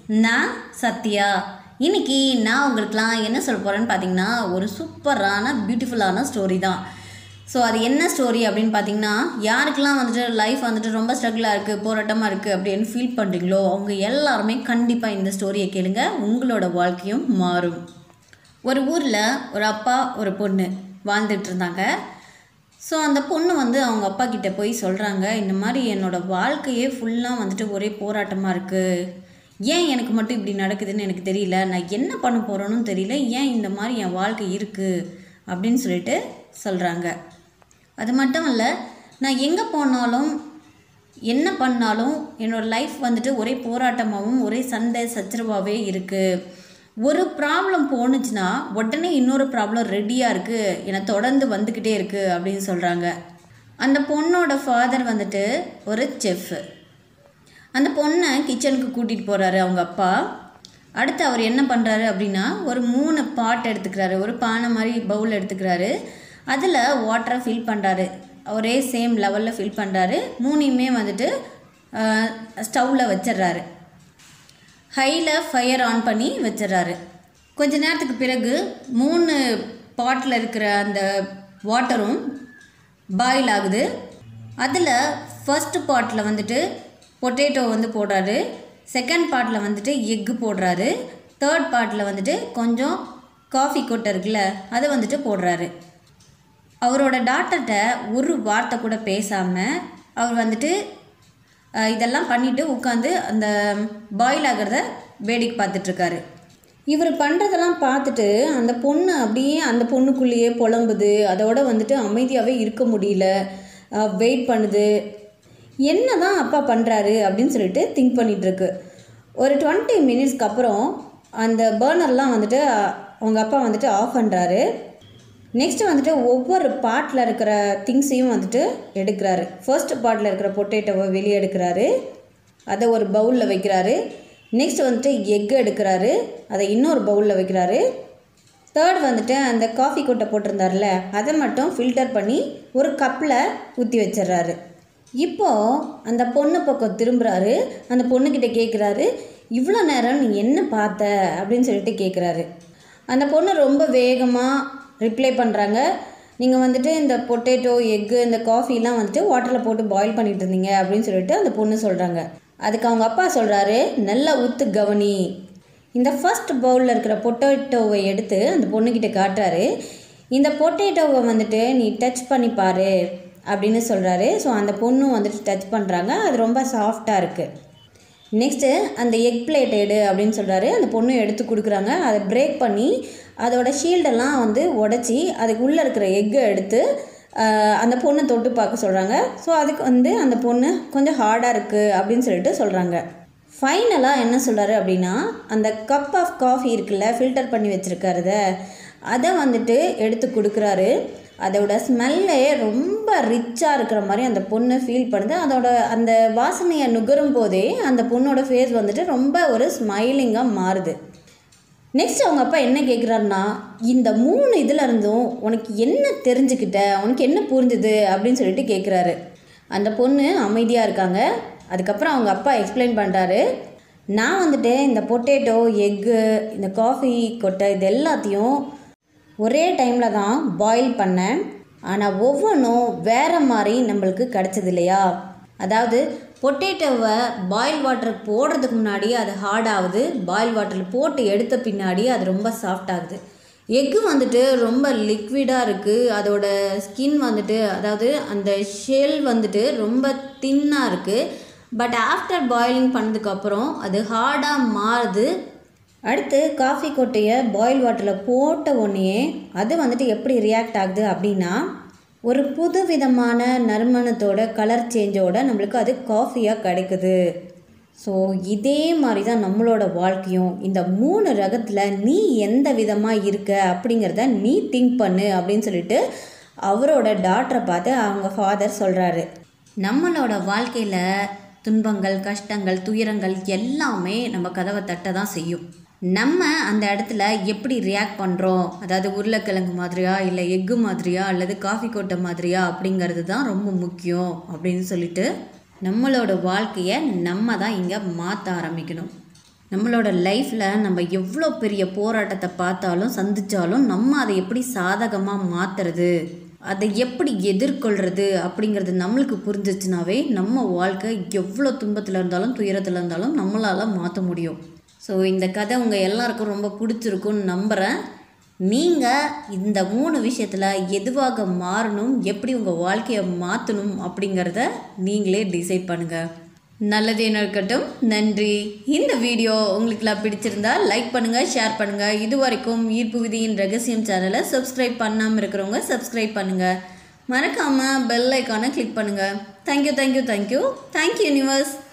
நான் சத்யா இன்னைக்கு நான் உங்களுக்குலாம் என்ன சொல்ல போகிறேன்னு பார்த்தீங்கன்னா ஒரு சூப்பரான பியூட்டிஃபுல்லான ஸ்டோரி தான் ஸோ அது என்ன ஸ்டோரி அப்படின்னு பார்த்தீங்கன்னா யாருக்கெல்லாம் வந்துட்டு லைஃப் வந்துட்டு ரொம்ப ஸ்ட்ரகிளாக இருக்குது போராட்டமாக இருக்குது அப்படின்னு ஃபீல் பண்ணுறீங்களோ அவங்க எல்லாருமே கண்டிப்பாக இந்த ஸ்டோரியை கேளுங்க உங்களோட வாழ்க்கையும் மாறும் ஒரு ஊரில் ஒரு அப்பா ஒரு பொண்ணு வாழ்ந்துட்டு இருந்தாங்க ஸோ அந்த பொண்ணு வந்து அவங்க அப்பா கிட்ட போய் சொல்கிறாங்க இந்த மாதிரி என்னோடய வாழ்க்கையே ஃபுல்லாக வந்துட்டு ஒரே போராட்டமாக இருக்குது ஏன் எனக்கு மட்டும் இப்படி நடக்குதுன்னு எனக்கு தெரியல நான் என்ன பண்ண போகிறேன்னு தெரியல ஏன் இந்த மாதிரி என் வாழ்க்கை இருக்குது அப்படின்னு சொல்லிட்டு சொல்கிறாங்க அது மட்டும் இல்லை நான் எங்கே போனாலும் என்ன பண்ணாலும் என்னோடய லைஃப் வந்துட்டு ஒரே போராட்டமாகவும் ஒரே சண்டை சச்சரவாகவே இருக்குது ஒரு ப்ராப்ளம் போணுச்சுன்னா உடனே இன்னொரு ப்ராப்ளம் ரெடியாக இருக்குது என்னை தொடர்ந்து வந்துக்கிட்டே இருக்குது அப்படின்னு சொல்கிறாங்க அந்த பொண்ணோட ஃபாதர் வந்துட்டு ஒரு செஃப் அந்த பொண்ணை கிச்சனுக்கு கூட்டிகிட்டு போகிறாரு அவங்க அப்பா அடுத்து அவர் என்ன பண்ணுறாரு அப்படின்னா ஒரு மூணு பாட் எடுத்துக்கிறாரு ஒரு பானை மாதிரி பவுல் எடுத்துக்கிறாரு அதில் வாட்டரை ஃபில் பண்ணுறாரு ஒரே சேம் லெவலில் ஃபில் பண்ணுறாரு மூணையுமே வந்துட்டு ஸ்டவ்வில் வச்சிடுறாரு ஹையில் ஃபயர் ஆன் பண்ணி வச்சிடறாரு கொஞ்ச நேரத்துக்கு பிறகு மூணு பாட்டில் இருக்கிற அந்த வாட்டரும் பாயில் ஆகுது அதில் ஃபர்ஸ்ட் பாட்டில் வந்துட்டு பொட்டேட்டோ வந்து போடுறாரு செகண்ட் பாட்டில் வந்துட்டு எக்கு போடுறாரு தேர்ட் பாட்டில் வந்துட்டு கொஞ்சம் காஃபி கொட்டை இருக்குல்ல அதை வந்துட்டு போடுறாரு அவரோட டாக்டர்கிட்ட ஒரு வார்த்தை கூட பேசாமல் அவர் வந்துட்டு அஹ், இதெல்லாம் பண்ணிவிட்டு உட்காந்து அந்த பாயில் ஆகிறத வேடிக்கை பார்த்துட்ருக்காரு இவர் பண்ணுறதெல்லாம் பார்த்துட்டு அந்த பொண்ணு அப்படியே அந்த பொண்ணுக்குள்ளேயே புலம்புது அதோட வந்துட்டு அமைதியாகவே இருக்க முடியல வெயிட் பண்ணுது என்ன தான் அப்பா பண்ணுறாரு அப்படின்னு சொல்லிட்டு திங்க் பண்ணிகிட்ருக்கு ஒரு டுவெண்ட்டி மினிட்ஸ்க்கு அப்புறம் அந்த பேர்னர்லாம் வந்துட்டு அஹ், அவங்க அப்பா வந்துட்டு ஆஃப் பண்ணுறாரு நெக்ஸ்ட் வந்துட்டு ஒவ்வொரு பாட்டில் இருக்கிற திங்ஸையும் வந்துட்டு எடுக்கிறாரு ஃபர்ஸ்ட் பாட்டில் இருக்கிற பொட்டேட்டோவை வெளியே எடுக்கிறாரு அதை ஒரு பவுலில் வைக்கிறாரு நெக்ஸ்ட் வந்துட்டு எக் எடுக்கிறாரு அதை இன்னொரு பவுலில் வைக்கிறாரு தேர்ட் வந்துட்டு அந்த காஃபி கொட்டை போட்டிருந்தார்ல அதை மட்டும் ஃபில்டர் பண்ணி ஒரு கப்பில் ஊற்றி வச்சிடுறாரு இப்போது அந்த பொண்ணு பக்கம் திரும்புகிறாரு அந்த பொண்ணுக்கிட்ட கேட்குறாரு இவ்வளோ நேரம் நீ என்ன பார்த்த அப்படின்னு சொல்லிட்டு கேட்குறாரு அந்த பொண்ணு ரொம்ப வேகமாக ரிப்ளை பண்ணுறாங்க நீங்கள் வந்துட்டு இந்த பொட்டேட்டோ எக்கு இந்த காஃபிலாம் வந்துட்டு வாட்டரில் போட்டு பாயில் பண்ணிட்டு இருந்தீங்க அப்படின்னு சொல்லிட்டு அந்த பொண்ணு சொல்கிறாங்க அதுக்கு அவங்க அப்பா சொல்கிறாரு நல்லா ஊத்து கவனி இந்த ஃபர்ஸ்ட் பவுலில் இருக்கிற பொட்டேட்டோவை எடுத்து அந்த பொண்ணுக்கிட்ட காட்டுறாரு இந்த பொட்டேட்டோவை வந்துட்டு நீ டச் பண்ணி பாரு அப்படின்னு சொல்கிறாரு ஸோ அந்த பொண்ணும் வந்துட்டு டச் பண்ணுறாங்க அது ரொம்ப சாஃப்டாக இருக்குது நெக்ஸ்ட்டு அந்த எக் பிளேட் எடு அப்படின்னு சொல்கிறாரு அந்த பொண்ணு எடுத்து கொடுக்குறாங்க அதை பிரேக் பண்ணி அதோட ஷீல்டெல்லாம் வந்து உடச்சி அதுக்கு உள்ளே இருக்கிற எக்கை எடுத்து ஆஹ், அந்த பொண்ணை தொட்டு பார்க்க சொல்கிறாங்க ஸோ அதுக்கு வந்து அந்த பொண்ணு கொஞ்சம் ஹார்டாக இருக்குது அப்படின்னு சொல்லிட்டு சொல்கிறாங்க ஃபைனலாக என்ன சொல்கிறாரு அப்படின்னா அந்த கப் ஆஃப் காஃபி இருக்குல்ல ஃபில்டர் பண்ணி வச்சுருக்கிறத அதை வந்துட்டு எடுத்து கொடுக்குறாரு அதோட ஸ்மெல்லே ரொம்ப ரிச்சாக இருக்கிற மாதிரி அந்த பொண்ணு ஃபீல் பண்ணுது அதோட அந்த வாசனையை நுகரும் போதே அந்த பொண்ணோட ஃபேஸ் வந்துட்டு ரொம்ப ஒரு ஸ்மைலிங்காக மாறுது நெக்ஸ்ட் அவங்க அப்பா என்ன கேட்குறாருன்னா இந்த மூணு இதில் இருந்தும் உனக்கு என்ன தெரிஞ்சுக்கிட்ட உனக்கு என்ன புரிஞ்சுது அப்படின்னு சொல்லிட்டு கேட்குறாரு அந்த பொண்ணு அமைதியாக இருக்காங்க அதுக்கப்புறம் அவங்க அப்பா எக்ஸ்பிளைன் பண்ணுறாரு நான் வந்துட்டு இந்த பொட்டேட்டோ எக்கு இந்த காஃபி கொட்டை இது எல்லாத்தையும் ஒரே டைமில் தான் பாயில் பண்ணேன் ஆனால் ஒவ்வொன்றும் வேறு மாதிரி நம்மளுக்கு கிடச்சது இல்லையா அதாவது பொட்டேட்டோவை பாயில் வாட்டர் போடுறதுக்கு முன்னாடி அது ஹார்ட் ஆகுது பாயில் வாட்டரில் போட்டு எடுத்த பின்னாடி அது ரொம்ப சாஃப்ட் ஆகுது எக்கு வந்துட்டு ரொம்ப லிக்விடாக இருக்குது அதோட ஸ்கின் வந்துட்டு அதாவது அந்த ஷெல் வந்துட்டு ரொம்ப தின்னாக இருக்குது பட் ஆஃப்டர் பாயிலிங் பண்ணதுக்கப்புறம் அது ஹார்டாக மாறுது அடுத்து காஃபி கொட்டையை பாயில் வாட்டரில் போட்ட உடனே அது வந்துட்டு எப்படி ரியாக்ட் ஆகுது அப்படின்னா ஒரு புது விதமான நறுமணத்தோட கலர் சேஞ்சோட நம்மளுக்கு அது காஃபியாக கிடைக்குது ஸோ இதே மாதிரி தான் நம்மளோட வாழ்க்கையும் இந்த மூணு ரகத்தில் நீ எந்த விதமாக இருக்க அப்படிங்கிறத நீ திங்க் பண்ணு அப்படின்னு சொல்லிட்டு அவரோட டாக்டரை பார்த்து அவங்க ஃபாதர் சொல்கிறாரு நம்மளோட வாழ்க்கையில் துன்பங்கள் கஷ்டங்கள் துயரங்கள் எல்லாமே நம்ம கதவை தட்ட தான் செய்யும் நம்ம அந்த இடத்துல எப்படி ரியாக்ட் பண்ணுறோம் அதாவது உருளைக்கிழங்கு மாதிரியா இல்லை எக்கு மாதிரியா அல்லது காஃபி கொட்டை மாதிரியா அப்படிங்கிறது தான் ரொம்ப முக்கியம் அப்படின்னு சொல்லிட்டு நம்மளோட வாழ்க்கையை நம்ம தான் இங்கே மாற்ற ஆரம்பிக்கணும் நம்மளோட லைஃப்பில் நம்ம எவ்வளோ பெரிய போராட்டத்தை பார்த்தாலும் சந்தித்தாலும் நம்ம அதை எப்படி சாதகமாக மாற்றுறது அதை எப்படி எதிர்கொள்கிறது அப்படிங்கிறது நம்மளுக்கு புரிஞ்சிச்சுனாவே நம்ம வாழ்க்கை எவ்வளோ துன்பத்தில் இருந்தாலும் துயரத்தில் இருந்தாலும் நம்மளால் மாற்ற முடியும் ஸோ இந்த கதை உங்கள் எல்லாருக்கும் ரொம்ப பிடிச்சிருக்குன்னு நம்புகிறேன் நீங்கள் இந்த மூணு விஷயத்தில் எதுவாக மாறணும் எப்படி உங்கள் வாழ்க்கையை மாற்றணும் அப்படிங்கிறத நீங்களே டிசைட் பண்ணுங்கள் நல்லதே நடக்கட்டும் நன்றி இந்த வீடியோ உங்களுக்குலாம் பிடிச்சிருந்தா லைக் பண்ணுங்கள் ஷேர் பண்ணுங்கள் இது வரைக்கும் ஈர்ப்பு விதியின் ரகசியம் சேனலை சப்ஸ்கிரைப் பண்ணாமல் இருக்கிறவங்க சப்ஸ்கிரைப் பண்ணுங்கள் மறக்காமல் பெல் ஐக்கானை கிளிக் பண்ணுங்கள் thank you thank you thank you thank you universe